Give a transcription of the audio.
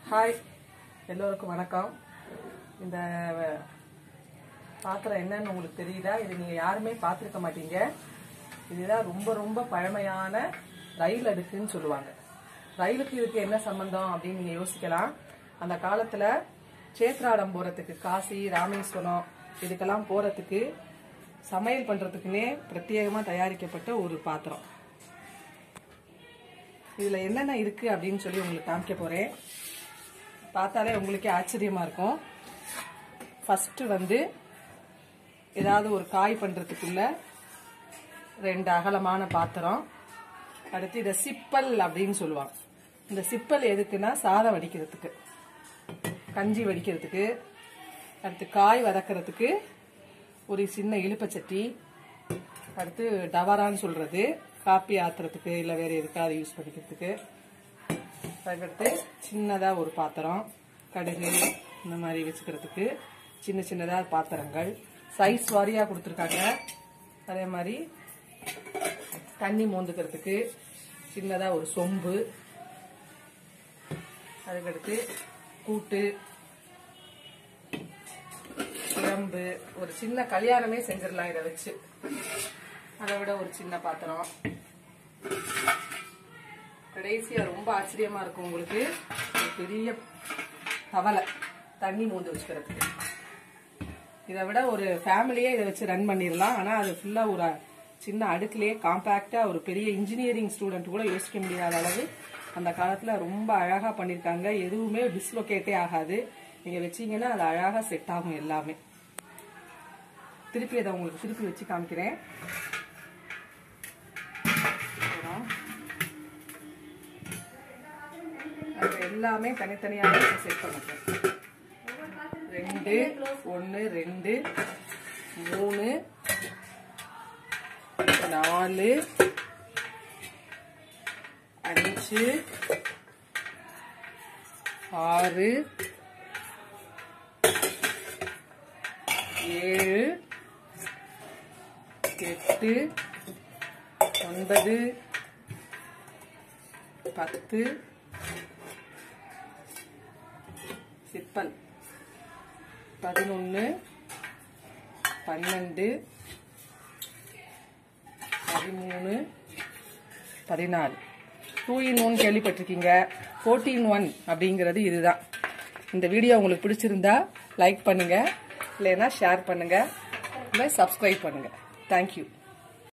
hi எல்லோருக்கும் வணக்கம் இந்த பாத்திரம் என்னன்னு உங்களுக்கு தெரியுதா இது நீங்கள் யாருமே பார்த்துருக்க மாட்டீங்க இதுதான் ரொம்ப ரொம்ப பழமையான ரயில் அடுக்குன்னு சொல்லுவாங்க ரயிலுக்கு இதுக்கு என்ன சம்பந்தம் அப்படின்னு நீங்கள் யோசிக்கலாம் அந்த காலத்தில் சேத்ராடம் போகிறதுக்கு காசி ராமேஸ்வரம் இதுக்கெல்லாம் போகிறதுக்கு சமையல் பண்ணுறதுக்குன்னே பிரத்யேகமாக தயாரிக்கப்பட்ட ஒரு பாத்திரம் இதில் என்னென்ன இருக்குது அப்படின்னு சொல்லி உங்களுக்கு காமிக்க போகிறேன் பார்த்தாலே உங்களுக்கே ஆச்சரியமாக இருக்கும் ஃபஸ்ட்டு வந்து ஏதாவது ஒரு காய் பண்ணுறதுக்குள்ள ரெண்டு அகலமான பாத்திரம் அடுத்து இதை சிப்பல் அப்படின்னு சொல்லுவாங்க இந்த சிப்பல் எதுக்குன்னா சாதம் வடிக்கிறதுக்கு கஞ்சி வடிக்கிறதுக்கு அடுத்து காய் வதக்கிறதுக்கு ஒரு சின்ன இழுப்பச்சட்டி அடுத்து டவரான்னு சொல்கிறது காப்பி ஆத்துறதுக்கு இல்லை வேறு எதுக்காவது யூஸ் பண்ணிக்கிறதுக்கு அதுக்கடுத்து சின்னதாக ஒரு பாத்திரம் கடுகு இந்த மாதிரி வச்சுக்கிறதுக்கு சின்ன சின்னதாக பாத்திரங்கள் சைஸ் வாரியாக கொடுத்துருக்காங்க அதே மாதிரி தண்ணி மோந்துக்கிறதுக்கு சின்னதாக ஒரு சொம்பு அதுக்கடுத்து கூட்டு குழம்பு ஒரு சின்ன கல்யாணமே செஞ்சிடலாம் இதை வச்சு அதை விட ஒரு சின்ன பாத்திரம் கடைசியா ரொம்ப ஆச்சரியமா இருக்கும் உங்களுக்கு ஒரு பெரிய தவளை தண்ணி மூந்து வச்சுக்கிறதுக்கு இதை விட ஒரு ஃபேமிலியே இதை வச்சு ரன் பண்ணிடலாம் ஆனா அது ஃபுல்லா ஒரு சின்ன அடுக்குலயே காம்பாக்டா ஒரு பெரிய இன்ஜினியரிங் ஸ்டூடெண்ட் கூட யோசிக்க முடியாத அளவு அந்த காலத்துல ரொம்ப அழகா பண்ணிருக்காங்க எதுவுமே டிஸ்லொகேட்டே ஆகாது நீங்க வச்சீங்கன்னா அது அழகா செட் ஆகும் எல்லாமே திருப்பி அதை உங்களுக்கு திருப்பி வச்சு காமிக்கிறேன் அது எல்லாமே தனித்தனியாக செட் பண்ணிக்கிறேன் ரெண்டு ஒன்று ரெண்டு மூணு நாலு அஞ்சு ஆறு ஏழு எட்டு ஒன்பது பத்து சிப்பல் பதினொன்று பன்னெண்டு பதிமூணு பதினாலு டூ இன் ஒன் கேள்விப்பட்டிருக்கீங்க ஃபோர்டீன் ஒன் அப்படிங்கிறது இதுதான் இந்த வீடியோ உங்களுக்கு பிடிச்சிருந்தா லைக் பண்ணுங்க இல்லைன்னா ஷேர் பண்ணுங்க இல்லை சப்ஸ்கிரைப் பண்ணுங்க தேங்க்யூ